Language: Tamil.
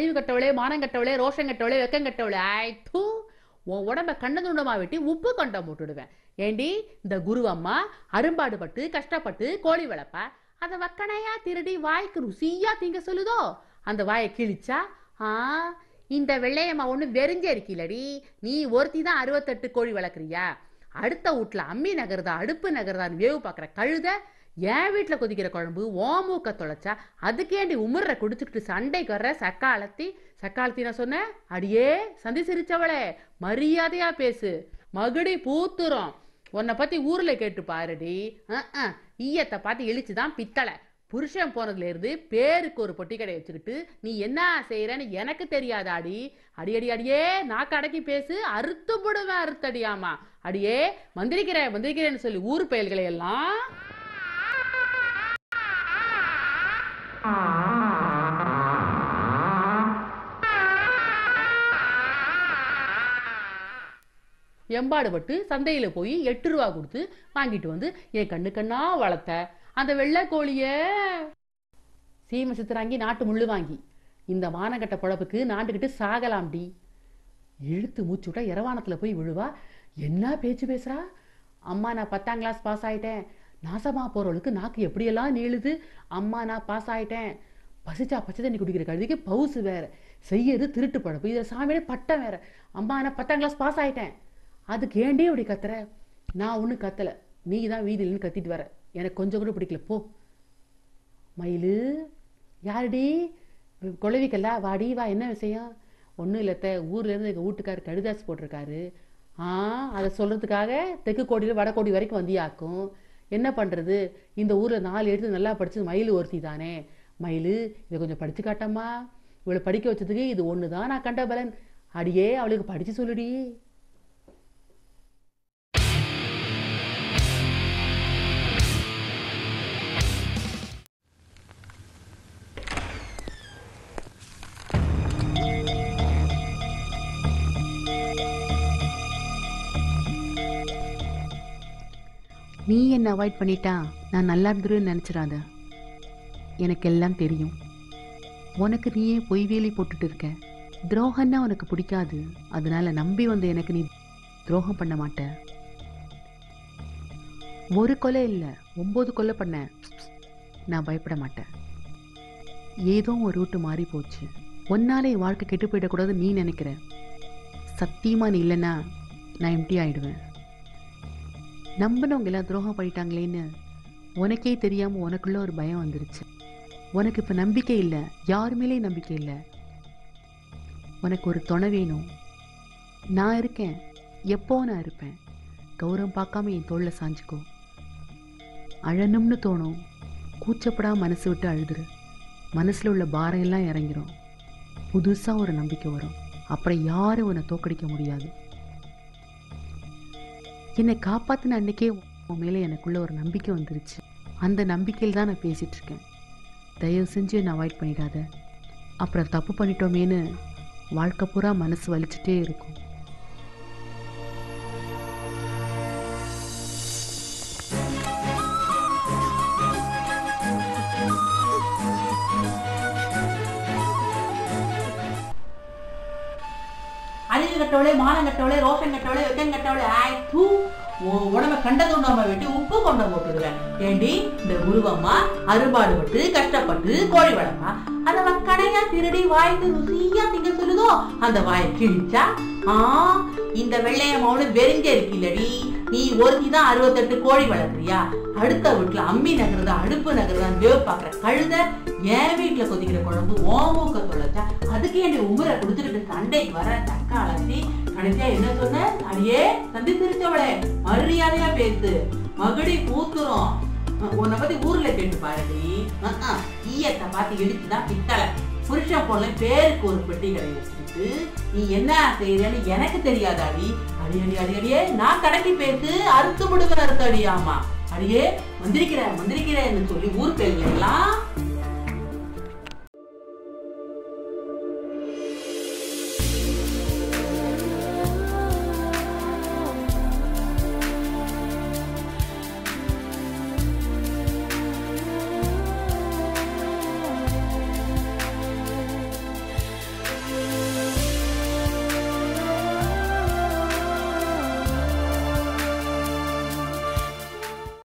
அறிவு கட்டவளே மானம் கட்டவளே ரோஷம் கட்டவளே வெக்கம் கட்டவளே ஐ தூ உன் உடம்ப கண்ண துண்டமா வெட்டி உப்பு கொண்டம் போட்டுடுவேன் ஏண்டி இந்த குரு அம்மா அரும்பாடுபட்டு கஷ்டப்பட்டு கோழி வளர்ப்பா அதை வக்கனையா திருடி வாய்க்கு ருசியா திங்க சொல்லுதோ அந்த வாயை கிழிச்சா ஆ இந்த வெள்ளையம்மா ஒன்று வெறிஞ்சே இருக்கீலடி நீ ஒருத்தி தான் அறுபத்தெட்டு கோழி வளர்க்குறியா அடுத்த வீட்டில் அம்மி நகருதா அடுப்பு நகருதான்னு வேவு பார்க்குற கழுத என் வீட்டில் கொதிக்கிற குழம்பு ஓ மூக்க தொலைச்சா அதுக்கேண்டி உமுற குடிச்சுக்கிட்டு சண்டைக்கு வர்ற சக்காலத்தி சக்காலத்தி நான் சொன்னேன் அடியே சந்தி சிரிச்சவளே மரியாதையா பேசு மகுடி பூத்துரும் உன்னை பத்தி ஊர்ல கேட்டு பாருடி அஹ், அஹ். ஈயத்தை பார்த்து இழிச்சு தான் பித்தளை புருஷன் போனதுல இருந்து பேருக்கு ஒரு பொட்டி கடை வச்சுக்கிட்டு நீ என்ன செய்யறன்னு எனக்கு தெரியாதாடி அடி அடி அடியே நாக்கு அடக்கி பேசு அறுத்து போடுவேன் அறுத்தடியாமா அடியே மந்திரிக்கிறேன் மந்திரிக்கிறேன்னு சொல்லி ஊர் பயல்களை எல்லாம் எம்பாடுபட்டு சந்தையில போய் எட்டு ரூபா கொடுத்து வாங்கிட்டு வந்து என் கண்ணு கண்ணா வளர்த்த அந்த வெள்ளை கோழிய சீம சித்திராங்கி நாட்டு முள்ளு வாங்கி இந்த மானகட்ட பொழப்புக்கு நாண்டுக்கிட்டு சாகலாம்டி இழுத்து மூச்சு விட்டா இரவானத்துல போய் விழுவா என்ன பேச்சு பேசுறா அம்மா நான் பத்தாம் கிளாஸ் பாஸ் ஆயிட்டேன் நாசமா போறவளுக்கு நாக்கு எப்படியெல்லாம் நீளுது அம்மா நான் பாஸ் ஆயிட்டேன் பசிச்சா பச்சை தண்ணி குடிக்கிற கழுதிக்கு பவுசு வேற செய்யறது திருட்டு பழப்பு இதில் சாமியோட பட்டம் வேற அம்மா நான் பத்தாம் கிளாஸ் பாஸ் ஆயிட்டேன் அதுக்கு ஏண்டி இப்படி கத்துற நான் ஒன்றும் கத்தலை நீ தான் வீதியிலன்னு கத்திட்டு வர எனக்கு கொஞ்சம் கூட பிடிக்கல போ மயிலு யாருடி குழவிக்கல்ல வாடி வா என்ன விஷயம் ஒன்றும் இல்லத்த ஊர்லேருந்து எங்கள் வீட்டுக்கார் கடிதாசு போட்டிருக்காரு ஆ அதை சொல்கிறதுக்காக தெற்கு கோடியில் வடகோடி வரைக்கும் வந்தியாக்கும் என்ன பண்ணுறது இந்த ஊரில் நாலு எடுத்து நல்லா படிச்சது மயில் ஒருத்தி தானே மயில் இதை கொஞ்சம் படித்து காட்டம்மா இவளை படிக்க வச்சதுக்கு இது ஒன்று தான் நான் கண்ட பலன் அடியே அவளுக்கு படித்து சொல்லுடி நீ என்னை அவாய்ட் பண்ணிட்டா நான் நல்லா இருந்துருன்னு நினச்சிடாத எனக்கு எல்லாம் தெரியும் உனக்கு நீயே பொய் வேலி போட்டுட்டு இருக்க துரோகம்னா உனக்கு பிடிக்காது அதனால நம்பி வந்து எனக்கு நீ துரோகம் பண்ண மாட்ட ஒரு கொலை இல்லை ஒம்பது கொலை பண்ண நான் பயப்பட மாட்டேன் ஏதோ ஒரு ரூட்டு மாறி போச்சு ஒன்னாலே என் வாழ்க்கை கெட்டு போயிடக்கூடாது நீ நினைக்கிற சத்தியமா நீ இல்லைன்னா நான் எம்டி ஆயிடுவேன் நம்பினவங்க எல்லாம் துரோகம் பண்ணிட்டாங்களேன்னு உனக்கே தெரியாம உனக்குள்ள ஒரு பயம் வந்துருச்சு உனக்கு இப்ப நம்பிக்கை இல்லை யார் மேலேயும் நம்பிக்கை இல்லை உனக்கு ஒரு துணை வேணும் நான் இருக்கேன் எப்போ நான் இருப்பேன் கௌரவம் பார்க்காம என் தோளில் சாஞ்சுக்கோ அழணும்னு தோணும் கூச்சப்படாம மனசு விட்டு அழுதுரு மனசுல உள்ள பாரம் எல்லாம் இறங்கிரும் புதுசா ஒரு நம்பிக்கை வரும் அப்புறம் யாரும் உன்னை தோக்கடிக்க முடியாது என்னை காப்பாத்தின அன்னைக்கே உன் மேலே எனக்குள்ள ஒரு நம்பிக்கை வந்துருச்சு அந்த நம்பிக்கையில் தான் நான் பேசிட்டு இருக்கேன் தயவு செஞ்சு என்னை அவாய்ட் பண்ணிடாத அப்புறம் தப்பு பண்ணிட்டோமேன்னு வாழ்க்கை பூரா மனசு வலிச்சுட்டே இருக்கும் அறிவு கட்டவளே மானம் கட்டவளே ரோஷம் கட்டவளே வெக்கம் கட்டவளே ஆய் தூ உன் உடம்ப கண்டது உண்டாம வெட்டி உப்பு கொண்ட போட்டுடுவேன் ஏண்டி இந்த குருவம்மா அறுபாடுபட்டு கஷ்டப்பட்டு கோழி வளர்ப்பா அந்த மக்களையா திருடி வாய்க்கு ருசியா திங்க சொல்லுதோ அந்த வாயை கிழிச்சா ஆ இந்த வெள்ளையம்மாவோட வெறிஞ்சே இருக்கீல்லடி நீ ஒருத்தி தான் அறுபத்தெட்டு கோழி வளர்க்குறியா அடுத்த வீட்டுல அம்மி நகருதா அடுப்பு நகருதா வேவு பாக்குற கழுத என் வீட்டுல கொதிக்கிற குழம்பு ஓ மூக்க தொலைச்சா அதுக்கு ஏண்டி உமுரை கொடுத்துட்டு சண்டைக்கு வர தக்கா அலசி கடைசியா என்ன சொன்ன அடியே சந்தி சிரிச்சவளே மரியாதையா பேசு மகுடி பூத்துரும் அஹ் உன்னை பத்தி ஊர்ல கேட்டு பாருடி அஹ் அஹ், ஈயத்தை பார்த்து இடிச்சுதான் பித்தளை புருஷன் போல பேருக்கு ஒரு பெட்டி கடை வச்சுக்கிட்டு நீ என்ன செய்யறேன்னு எனக்கு தெரியாதாடி அடி அடி அடி அடியே நான் கடைக்கு பேசு அறுத்து முடுக்கிற அறுத்து அடியாமா அடியே மந்திரிக்கிற மந்திரிக்கிறேன்னு சொல்லி ஊர் பேர்கள் எல்லாம்